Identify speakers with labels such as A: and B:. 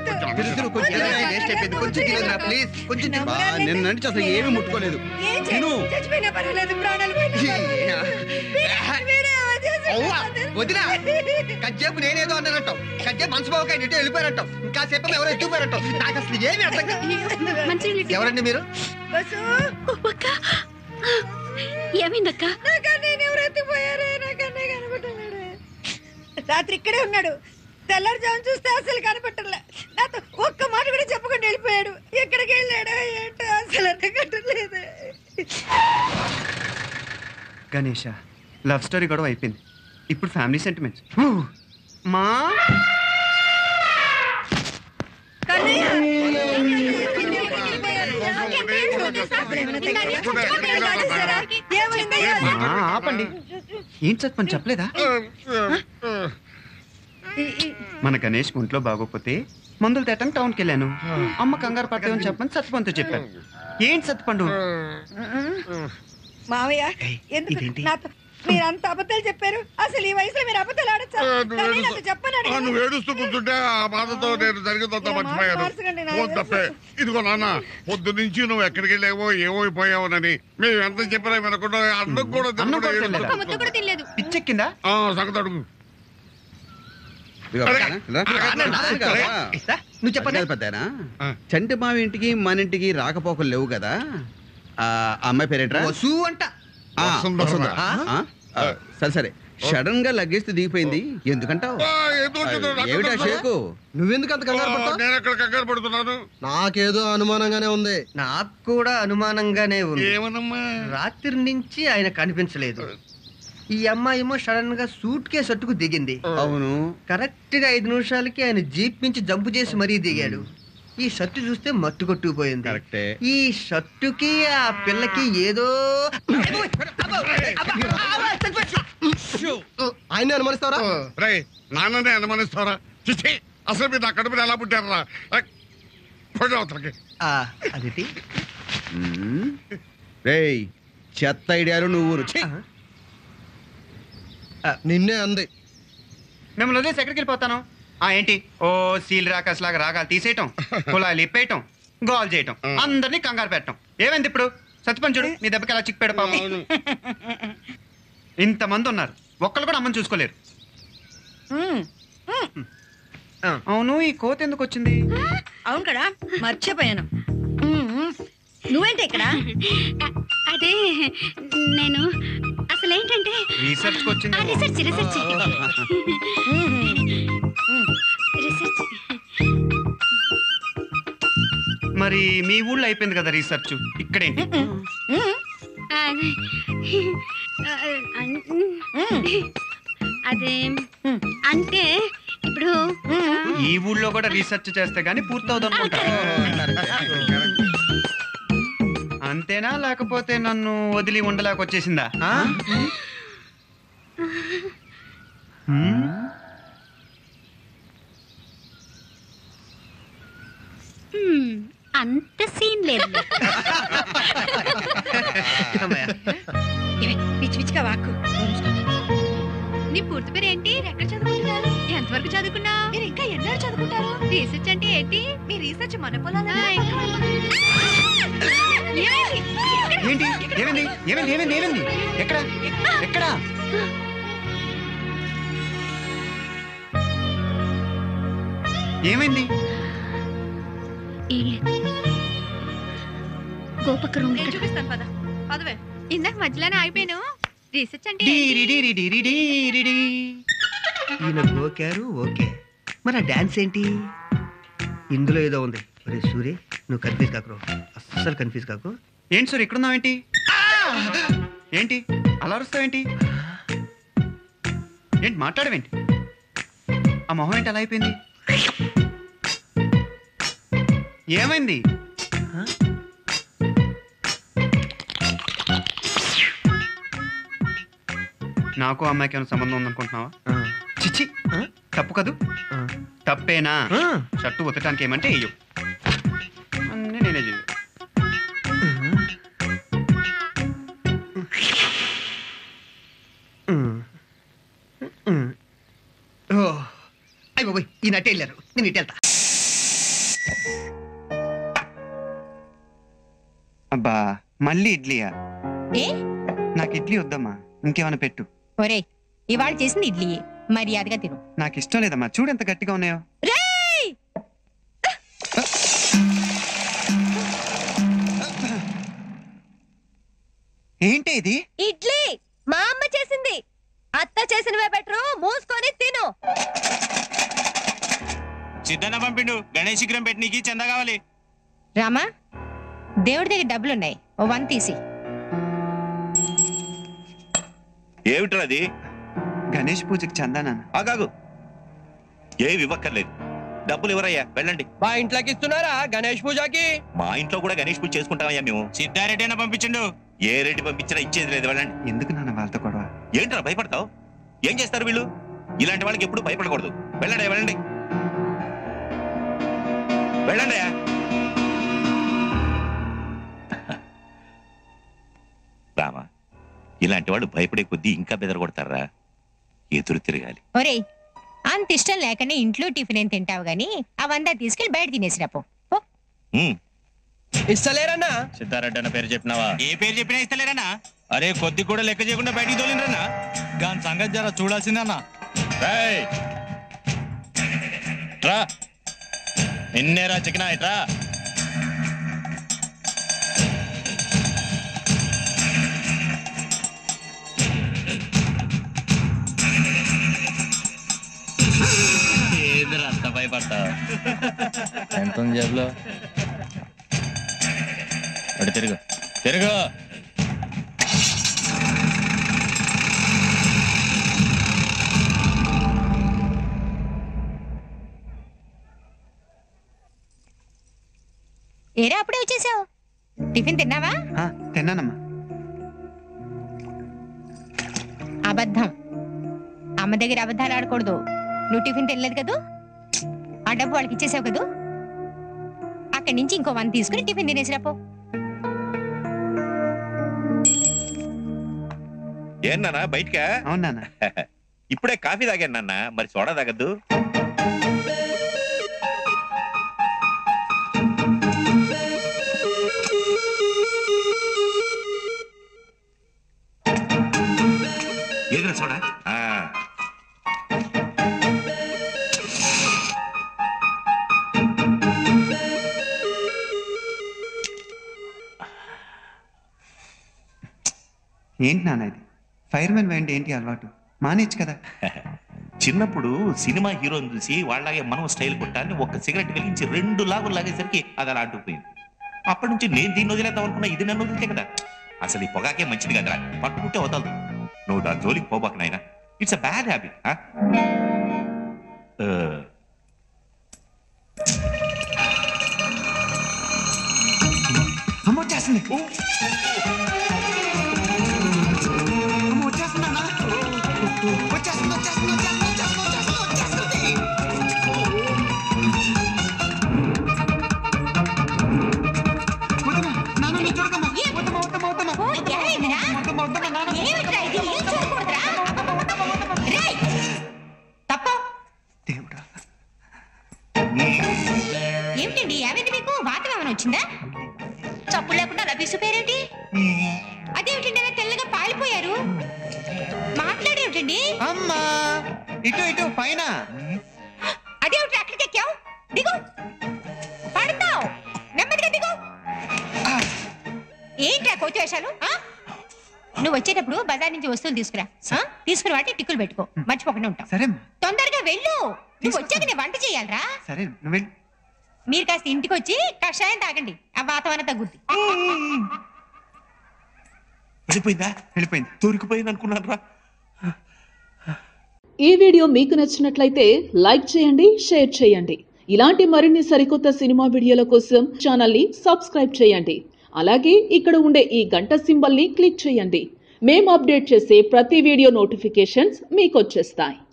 A: తిరు, తిరు, కొంచెం తినరా, వేస్ట్ అయిపోయింది. కొంచెం తినదురా, ప్లీజ్ కొంచెం తిను. బా, నిన్న నుంచి అసలు ఏమీ ముట్టుకోలేదు తిను.
B: చచ్చిపోయినా పర్వాలేదు ప్రాణాలు పోయినా
A: ఈయన.
B: పర్వాలేదు. మీరే వచ్చేసి
A: అవ్వా,
B: పోతారు.
A: వదినా కజ్జేపు నేనేదో అన్నానంటావు కజ్జేపు మనసు బావకాయ ఇటు వెళ్ళిపోయారంటావు ఇంకా సేపు ఎవరో ఎత్తుకుపోయారంటావు నాకు అసలు ఏమి అర్థం కాదు
C: మంచి
A: ఎవరండి మీరు
B: బస్సు
C: అక్క ఏమైందక్క
B: నాకు అన్నయ్యని ఎవరు ఎత్తిపోయారే నాకు అన్నయ్య కనపడలేడు రాత్రి ఇక్కడే ఉన్నాడు తెల్లారుజామున చూస్తే అసలు కనపట్టలే నాతో ఒక్క మాట కూడా చెప్పకుండా వెళ్ళిపోయాడు ఎక్కడికి వెళ్ళాడు ఏంటో అసలు అర్థం కట్టలేదు
A: గణేష లవ్ స్టోరీ గొడవ అయిపోయింది ఇప్పుడు ఫ్యామిలీ సెంటిమెంట్స్ మా మా, ఆపండి ఏం చదువుని చెప్పలేదా మన గణేష్ ఒంట్లో బాగోకపోతే మందులు తేటానికి టౌన్కి వెళ్ళాను అమ్మ కంగారు పడతామని చెప్పని సత్తుపంతో చెప్పాను ఏంటి సత్తుపండు
B: మావయ్య
A: ఏయ్,
B: ఎందుకు
A: ఇదేంటి?
B: నాతో మీరు అంత అబద్ధాలు చెప్పారు అసలు ఈ వయసులో మీరు అబద్ధాలు ఆడచ్చా కానీ నాకు చెప్పని
D: ఆ,
B: అడిగాను.
D: నువ్వు ఏడుస్తూ కూర్చుంటే ఆ బాధతో నేను జరిగిందంతా
B: ఏ,
D: మర్చిపోయాను
B: మార్చకండి, నా
D: ఫోన్ తప్పే ఇదిగో నాన్న పొద్దు నుంచి నువ్వు ఎక్కడికి వెళ్ళావో ఏమైపోయావోనని మేము ఎంత చెప్పినా వినకుండా అన్నం కూడా
A: అన్నం కూడా
D: తినకుండా
A: తినలేదా?
C: ముద్ద కూడా తినలేదు
A: పిచ్చెక్కిందా
D: ఆ, సంగతి అడుగు
E: ఇదిగో
D: అరే,
E: పెద్దనా, ఇలా.
D: అరే,
E: రాదు కదా.
A: రా, నువ్వు చెప్పండి
E: పర్లేదు పెద్దనా
D: ఆ.
E: చంటి మావి ఇంటికి మన ఇంటికి రాకపోకలు లేవు కదా ఆ ఆ అమ్మాయి పేరేట్రా
A: వసు అంట
E: ఆ,
D: వసుంధర.
E: వసుంధర. ఆ? ఆ, సరే సరే సడన్ గా లగ్గేస్తే దిగిపోయింది ఎందుకంటావు
D: ఆ, ఏదో వచ్చిందో నాకు
E: ఏమిటా
D: తెలుసు.
E: షేకు
F: నువ్వెందుకు అంత కంగారు
D: ఆ,
F: పడతావు
D: నేను ఎక్కడ కంగారు పడుతున్నాను
F: నాకేదో అనుమానంగానే ఉంది
G: నాకు కూడా అనుమానంగానే ఉంది
D: ఏమనమ్మా
G: రాత్రి నుంచి ఆయన కనిపించలేదు ఈ అమ్మాయి ఏమో సడన్ గా సూట్ కేసు అట్టుకు దిగింది
E: అవును
G: కరెక్ట్ గా ఐదు నిమిషాలకి ఆయన జీప్ నుంచి జంపు చేసి మరీ దిగాడు ఈ షర్టు చూస్తే మట్టు కొట్టుకుపోయింది
E: కరెక్టే
G: ఈ షర్టుకి ఆ పిల్లకి ఏదో
F: ఆయన్ని అనుమానిస్తావరా
D: రే నాన్ననే అనుమానిస్తారా చిచ్చి అసలు మీరు నా కడుపుని ఎలా పుట్టారా పడి అవతలకి
G: ఆ, అదిటి
E: మ్మ్. రేయ్ చెత్త ఐడియాలు నువ్వు ఛీ!
F: నిన్నే అంది
A: మిమ్మల్ని వదిలేసి ఎక్కడికి వెళ్ళిపోతాను ఆ ఏంటి ఓ సీల్ రాకస్ లాగా రాగాలు తీసేయటం కులాలు ఇప్పేయటం గోల్ చేయటం అందరినీ కంగారు పెట్టడం ఏమైంది ఇప్పుడు సత్యపంచుడు నీ దెబ్బకి ఎలా చిక్కిపోయాడు పాపం ఇంతమంది ఉన్నారు ఒక్కళ్ళు కూడా అమ్మని చూసుకోలేరు
B: ఉమ్,
A: అవును ఈ కోత ఎందుకు వచ్చింది
B: అవును కదా మర్చిపోయాను ఉమ్, ఉమ్. నువ్వేంటి ఇక్కడ
C: అ- అదే నేను అసలు ఏంటంటే
A: రీసెర్చ్ వచ్చింది
C: ఆ, research research
B: um, um.
C: Research
A: మరి మీ ఊళ్ళో అయిపోయింది కదా రీసెర్చ్ ఇక్కడేంటి
B: ఉమ్,
C: ఆ, ఆ, అన్- అదే అంటే ఇప్పుడు
A: ఈ ఊళ్ళో కూడా రీసెర్చ్ చేస్తే గానీ పూర్తవుదు అనుకుంటా అంతేనా లేకపోతే నన్ను వదిలి ఉండలేక వచ్చేసిందా ఆ? హ్మ్?
C: హ్మ్, అంత సీన్ లేదు
B: ఇవి పిచ్చి పిచ్చిగా వాక్కు
C: నీ పూర్తి పేరు ఏంటి ఎక్కడ చదువుకుంటున్నారు ఎంతవరకు చదువుకున్నా
B: మీరు ఇంకా ఎన్నో చదువుకుంటారు
C: రీసెర్చ్ అంటే ఏంటి
B: మీ రీసెర్చ్ మన పొలాలు
A: ఏంటి ఏమైంది ఏమైంది ఏమైంది ఏమైంది ఎక్కడ ఎక్కడ ఏమైంది
C: గోపక రూమ్
B: నేను చూపిస్తాను పద పదవే
C: ఇందాక మధ్యలోనే ఆగిపోయాను రీసెర్చ్ అంటే
A: డీరి డీరి డీరి డీరి డీ.
G: ఈయన గోకారు ఓకే మరి ఆ డాన్స్ ఏంటి ఇందులో ఏదో ఉంది ఒరే సూరి నువ్వు కన్ఫ్యూజ్ కాకు అస్సలు కన్ఫ్యూజ్ కాకు
A: ఏంటి సార్ ఇక్కడున్నావేంటి ఏంటి అలా అరుస్తావేంటి ఏంటి మాట్లాడవేంటి ఆ మొహం ఏంటి అలా అయిపోయింది ఏమైంది నాకు ఆ అమ్మాయికి ఏమైనా సంబంధం ఉందనుకుంటున్నావా
G: ఆ,
A: చిచ్చి
G: ఆ?
A: తప్పు కదూ
G: ఆ.
A: తప్పేనా
G: ఆ.
A: షర్టు ఉతకడానికి ఏమంటే వెయ్యు అన్నీ నేనే చెయ్యు
G: ఉమ్. ఉమ్. ఓ అయ్యి బాబోయ్ ఈ నట్టు వెళ్ళారు నేను ఇటు వెళ్తా
A: అబ్బా మళ్ళీ ఇడ్లీయా
H: ఏ
A: నాకు ఇడ్లీ వద్దమ్మా ఇంకేమైనా పెట్టు
H: ఒరే ఇవాళ చేసింది ఇడ్లీ మర్యాదగా తిను
A: నాకు ఇష్టం లేదమ్మా చూడు ఎంత గట్టిగా ఉన్నాయో
H: రేయ్
A: ఏంటి ఇది
H: ఇడ్లీ మా అమ్మ చేసింది అత్త చేసినవే బెటరు మూసుకొని తిను
I: సిద్ధన్న పంపిండు గణేష్ విగ్రహం పెట్టి నీకు చందా కావాలి
H: రామా దేవుడి దగ్గర డబ్బులున్నాయి ఓ వన్ తీసి
J: ఏమిట్రా అది
A: గణేష్ పూజకి చందా నాన్న
J: ఆగాగు ఏమి ఇవ్వక్కర్లేదు డబ్బులు ఎవరయ్యా వెళ్ళండి
F: మా ఇంట్లోకి ఇస్తున్నారా గణేష్ పూజకి
J: మా ఇంట్లో కూడా గణేష్ పూజ చేసుకుంటామయ్యా మేము
I: సిద్ధారెడ్డి అన్న పంపించిండు
J: ఏ రెడ్డి పంపించినా ఇచ్చేది లేదు వెళ్ళండి
A: ఎందుకు నాన్న వాళ్ళతో గొడవ
J: ఏంట్రా భయపడతావు ఏం చేస్తారు వీళ్ళు ఇలాంటి వాళ్ళకి ఎప్పుడు భయపడకూడదు వెళ్ళండి వెళ్ళండి వెళ్ళండి రామా ఇలాంటి వాళ్ళు భయపడే కొద్దీ ఇంకా బెదరగొడతారా ఎదురు తిరగాలి
H: ఒరేయ్ అంత ఇష్టం లేకనే ఇంట్లో టిఫిన్ ఏం తింటావు గాని అవంతా తీసుకెళ్లి బయట తినేసిరా పో పో.
J: ఉమ్,
F: ఇస్తలేరన్నా
I: సిద్ధారెడ్డి అన్న పేరు చెప్పినావా ఏ పేరు చెప్పినా ఇస్తలేరన్నా అరే కొద్ది కూడా లెక్క చేయకుండా బయటికి తోలిండ్రన్నా దాని సంగతి జర చూడాల్సిందన్నా రేయ్. రా నిన్నేరా చికెనా ఇట్రా ఏందిరా అంత భయపడతావు ఎంత ఉంది జేబులో అటు తిరుగు తిరుగు
H: ఏరా అప్పుడే వచ్చేసావు టిఫిన్ తిన్నావా
A: ఆ, తిన్నానమ్మా
H: అబద్ధం అమ్మ దగ్గర అబద్ధాలు ఆడకూడదు నువ్వు టిఫిన్ తినలేదు కదూ ఆ డబ్బు వాళ్ళకి ఇచ్చేసావు కదూ అక్కడి నుంచి ఇంకో వన్ తీసుకుని టిఫిన్ తినేసిరా పో
J: ఏం నాన్న బయటకా
A: అవును నాన్న
J: ఇప్పుడే కాఫీ తాగాను నాన్న మరి సోడా తాగద్దు ఏదిరా సోడా ఆ.
A: ఏంటి నాన్న ఇది ఫైర్ మ్యాన్ వేయండి ఏంటి అలవాటు మానేచ్చు కదా
J: చిన్నప్పుడు సినిమా హీరోని చూసి వాళ్ళలాగే మనం స్టైల్ కొట్టాలని ఒక సిగరెట్ వెలిగించి రెండు లాగులు లాగేసరికి అది అలా అంటుకుపోయింది అప్పటి నుంచి నేను దీన్ని వదిలేద్దాం అనుకున్నా ఇది నన్ను వదిలితే కదా అసలు ఈ పొగాకే మంచిది కదరా పట్టుకుంటే వదలదు నువ్వు దాని జోలికి పోబాకు నాయన ఇట్స్ అ బ్యాడ్ హ్యాబిట్
A: అమ్మ వచ్చేస్తుంది అమ్మ వచ్చేస్తుంది నాన్న వచ్చేస్తుంది వచ్చేస్తుంది వచ్చేస్తుంది వచ్చేస్తుంది వచ్చేస్తుంది వచ్చేస్తుంది వద్దమ్మా, నాన్న నువ్వు చూడకమ్మా వద్దమ్మా వద్దమ్మా వద్దమ్మా
H: ఓ, ఏమైందిరా?
A: వద్దమ్మా వద్దమ్మా నాన్న
H: ఏమిట్రా ఇది? ఏం చూడకూడదురా? రేయ్! తప్పు
A: దేవుడా
H: ఏమిటండి ఏమైంది మీకు వాతం ఏమైనా వచ్చిందా చప్పుడు లేకుండా అలా పిసిపోయారేంటి అదేమిటండి అలా తెల్లగా పాలిపోయారు మాట్లాడేమిటండి
A: అమ్మా ఇటు ఇటు పైన
H: అదేమిటి అక్కడికి ఎక్కావు దిగు పడతావు నెమ్మదిగా దిగు ఏంట్రా కోతి వేషాలు ఆ? నువ్వు వచ్చేటప్పుడు బజార్ నుంచి వస్తువులు తీసుకురా ఆ? తీసుకుని వాటి టిక్కులు పెట్టుకో మర్చిపోకుండా ఉంటావు
A: సరే అమ్మా
H: తొందరగా వెళ్ళు నువ్వు వచ్చాక నేను వంట చేయాలరా
A: సరే నువ్వు వెళ్ళు
H: మీరు కాస్త ఇంటికి వచ్చి కషాయం తాగండి ఆ వాతావరణం తగ్గుద్ది
J: వెళ్ళిపోయిందా
A: వెళ్ళిపోయింది
J: దొరికిపోయింది అనుకున్నాను రా
K: ఈ వీడియో మీకు నచ్చినట్లయితే లైక్ చేయండి షేర్ చేయండి ఇలాంటి మరిన్ని సరికొత్త సినిమా వీడియోల కోసం ఛానల్ని సబ్స్క్రైబ్ చేయండి అలాగే ఇక్కడ ఉండే ఈ గంట సింబల్ని క్లిక్ చేయండి మేము అప్డేట్ చేసే ప్రతి వీడియో నోటిఫికేషన్స్ మీకు వచ్చేస్తాయి